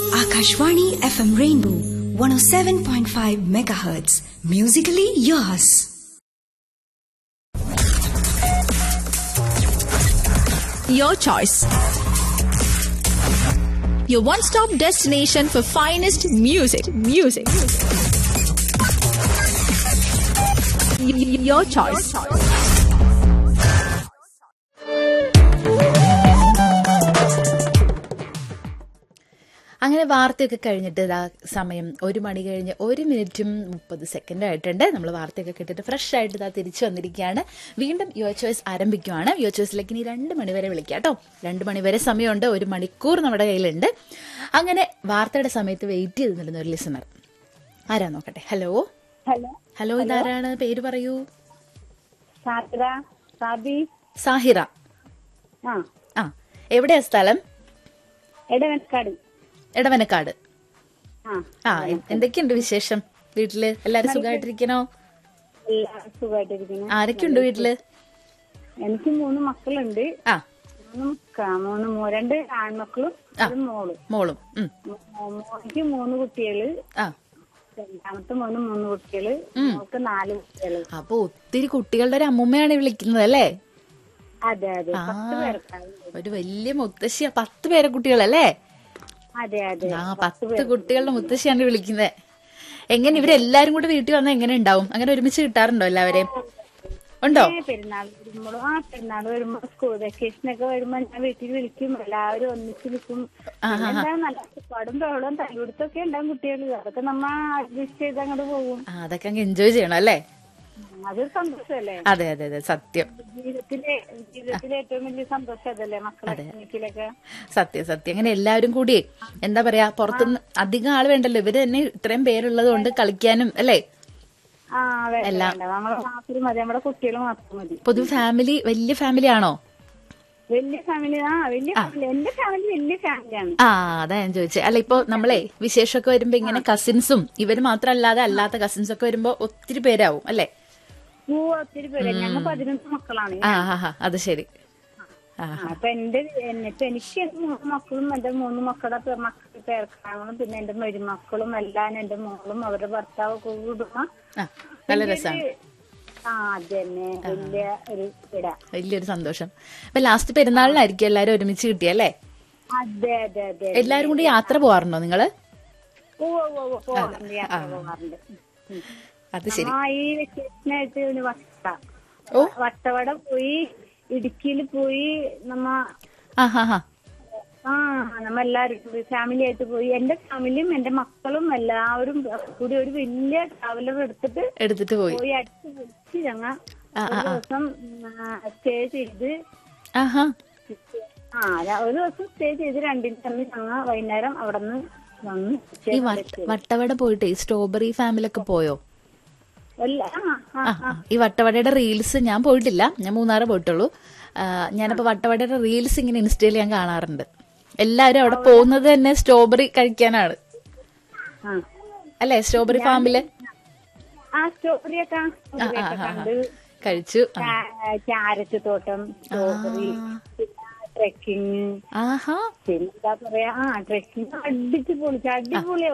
Akashvani FM Rainbow 107.5 megahertz. Musically yours. Your choice. Your one-stop destination for finest music. Music. Y- y- Your choice. അങ്ങനെ വാർത്തയൊക്കെ കഴിഞ്ഞിട്ട് ഇതാ സമയം ഒരു മണി കഴിഞ്ഞ് ഒരു മിനിറ്റും മുപ്പത് സെക്കൻഡ് ആയിട്ടുണ്ട് നമ്മൾ വാർത്തയൊക്കെ കേട്ടിട്ട് ഫ്രഷ് ആയിട്ട് ഇതാ തിരിച്ചു വന്നിരിക്കുകയാണ് വീണ്ടും യുവർ ചോയ്സ് ആരംഭിക്കുവാണ് യുവർ ചോയ്സിലേക്ക് ഇനി രണ്ട് മണി വരെ വിളിക്കാം കേട്ടോ രണ്ട് മണി വരെ സമയമുണ്ട് ഒരു മണിക്കൂർ നമ്മുടെ കയ്യിലുണ്ട് അങ്ങനെ വാർത്തയുടെ സമയത്ത് വെയിറ്റ് ചെയ്ത് നിൽക്കുന്ന ഒരു ലിസണർ ആരാ നോക്കട്ടെ ഹലോ ഹലോ ഹലോ ഇതാരാണ് പേര് പറയൂ സാന്ദ്ര സാബി സാഹിറ ആ ആ എവിടെയാ സ്ഥലം എടവനക്കാട് എടവനക്കാട് ആ ആ എ- എന്തൊക്കെയുണ്ട് വിശേഷം വീട്ടില് എല്ലാരും സുഖമായിട്ടിരിക്കണോ എല്ലാവരും സുഖമായിട്ടിരിക്കുന്നു ആരൊക്കെയുണ്ട് വീട്ടില് എനിക്ക് മൂന്ന് മക്കളുണ്ട് ആ മൂന്ന് മക്ക- മൂന്ന് മോ- രണ്ട് ആൺമക്കളും ഒരു മോള് മോളും ഉം. മോ- മോനിക്ക് മൂന്ന് കുട്ടികള് ആ രണ്ടാമത്തെ മോന് മൂന്ന് കുട്ടികള് മോൾക്ക് നാല് കുട്ടികള് അപ്പൊ ഒത്തിരി കുട്ടികളുടെ ഒരു അമ്മൂമ്മയാണ് ഈ വിളിക്കുന്നത് അല്ലേ അതെ അതെ ആ പത്ത് പേർക്കാണ് ഒരു വലിയ മുത്തശ്ശിയ പത്ത് പേരെ കുട്ടികളല്ലേ അതെ അതെ ആ പത്ത് കുട്ടികളുടെ മുത്തശ്ശിയാണ് വിളിക്കുന്നത് എങ്ങനെ ഇവരെല്ലാരും കൂടെ വീട്ടിൽ വന്നാൽ എങ്ങനെ ഉണ്ടാവും അങ്ങനെ ഒരുമിച്ച് കിട്ടാറുണ്ടോ എല്ലാവരെയും ഉണ്ടോ ഏ, പെരുന്നാൾ വരുമ്പോഴും ആ പെരുന്നാൾ വരുമ്പോ സ്കൂൾ വെക്കേഷൻ ഒക്കെ വരുമ്പോ ഞാൻ വീട്ടിൽ വിളിക്കും എല്ലാവരും ഒന്നിച്ച് നിൽക്കും എന്താ നല്ല പാടും ബഹളവും തല്ലുകൊടുത്തൊക്കെ ഉണ്ടാവും കുട്ടികൾ അതൊക്കെ നമ്മ അഡ്ജസ്റ്റ് ചെയ്ത് അങ്ങോട്ട് പോകും ആ അതൊക്കെ അങ്ങ് എൻജോയ് ചെയ്യണം അല്ലേ ഉം, അതൊരു സന്തോഷമല്ലേ അതെ അതെ അതെ സത്യം ജീവിതത്തിലെ ജീവിതത്തിലെ ഏറ്റവും വലിയ സന്തോഷം അതല്ലേ മക്കളെ വീട്ടിലൊക്കെ സത്യം സത്യം അങ്ങനെ എല്ലാവരും കൂടി എന്താ പറയാ പുറത്തുനിന്ന് അധികം ആള് വേണ്ടല്ലോ ഇവര് തന്നെ ഇത്രയും പേരുള്ളത് കൊണ്ട് കളിക്കാനും അല്ലേ ആ വേണ്ട വേണ്ട നമ്മളെ മാത്രം മതി നമ്മുടെ കുട്ടികൾ മാത്രം മതി പൊതു ഫാമിലി വലിയ ഫാമിലി ആണോ വലിയ ഫാമിലി ആ വലിയ ഫാമിലി എന്റെ ഫാമിലി വലിയ ഫാമിലിയാണ് ആ അതാ ഞാൻ ചോദിച്ചത് അല്ല ഇപ്പൊ നമ്മളെ വിശേഷമൊക്കെ വരുമ്പോ ഇങ്ങനെ കസിൻസും ഇവര് മാത്രമല്ലാതെ അല്ലാത്ത കസിൻസ് ഒക്കെ വരുമ്പോ ഒത്തിരി പേരാവും അല്ലേ പൂ ഒത്തിരി പേര് ഞങ്ങൾ പതിനൊന്ന് മക്കളാണ് ആ ഹാ ഹാ അത് ശരി ആ ആ, അപ്പൊ എന്റെ എന്നെ ഇപ്പൊ എനിക്ക് എന്റെ മൂന്ന് മക്കളും എന്റെ മൂന്ന് മക്കളുടെ പേ- മക്കളുടെ പേർക്കാങ്ങളും പിന്നെ എന്റെ മരുമക്കളും എല്ലാം എന്റെ മോളും അവരുടെ ഭർത്താവും ഒക്കെ കൂടുമ്പോ ആ നല്ല രസമാണ് ആ അത് തന്നെ വലിയ ഒരു ഇടാ വലിയൊരു സന്തോഷം അപ്പൊ ലാസ്റ്റ് പെരുന്നാളിനായിരിക്കും എല്ലാരും ഒരുമിച്ച് കിട്ടിയല്ലേ അതെ അതെ അതെ എല്ലാരും കൂടി യാത്ര പോവാറുണ്ടോ നിങ്ങള് ഓ ഓ ഓ പോകാറുണ്ട് യാത്ര പോകാറുണ്ട് ഉം. അത് ശരി ആ ഈ വെക്കേഷനായിട്ട് ഒരു വട്ട ഓ. വട്ടവട പോയി ഇടുക്കിയിൽ പോയി നമ്മ ആ ഹാ ഹാ ആ നമ്മ എല്ലാരും കൂടി ഫാമിലി ആയിട്ട് പോയി എന്റെ ഫാമിലിയും എന്റെ മക്കളും എല്ലാവരും കൂടി ഒരു വലിയ ട്രാവലർ എടുത്തിട്ട് എടുത്തിട്ട് പോയി പോയി അടിച്ചു പൊളിച്ച് ഞങ്ങ ആ, ഒരു ദിവസം സ്റ്റേ ചെയ്ത് ആഹാ ആ ര- ഒരു ദിവസം സ്റ്റേ ചെയ്ത് രണ്ടിന് തന്നെ ഞങ്ങ വൈകുന്നേരം അവിടെ നിന്ന് വന്ന് ഈ വട്ട- വട്ടവട പോയിട്ട് ഈ സ്ട്രോബെറി ഫാമിലൊക്കെ പോയോ എല്ലാ ആ ആ ആ, ആ. ഈ വട്ടവടയുടെ റീൽസ് ഞാൻ പോയിട്ടില്ല ഞാൻ മൂന്നാറ് പോയിട്ടുള്ളൂ ആ, ഞാനപ്പോ വട്ടവടയുടെ റീൽസ് ഇങ്ങനെ ഇൻസ്റ്റയിൽ ഞാൻ കാണാറുണ്ട് എല്ലാവരും അവിടെ പോകുന്നത് തന്നെ സ്ട്രോബെറി കഴിക്കാനാണ് ആ അല്ലെ സ്ട്രോബെറി ഫാമില് ആ സ്റ്റോറി ഒക്കെ സ്റ്റോറി ഒക്കെ കണ്ട് കഴിച്ചു ആ. കാ- ക്യാരറ്റ് തോട്ടം സ്ട്രോബെറി ട്രെക്കിങ് ആഹാ പിന്നെ എന്താ പറയാ ആ ട്രെക്കിങ് അടിച്ചു പൊളിച്ച് അടിപൊളി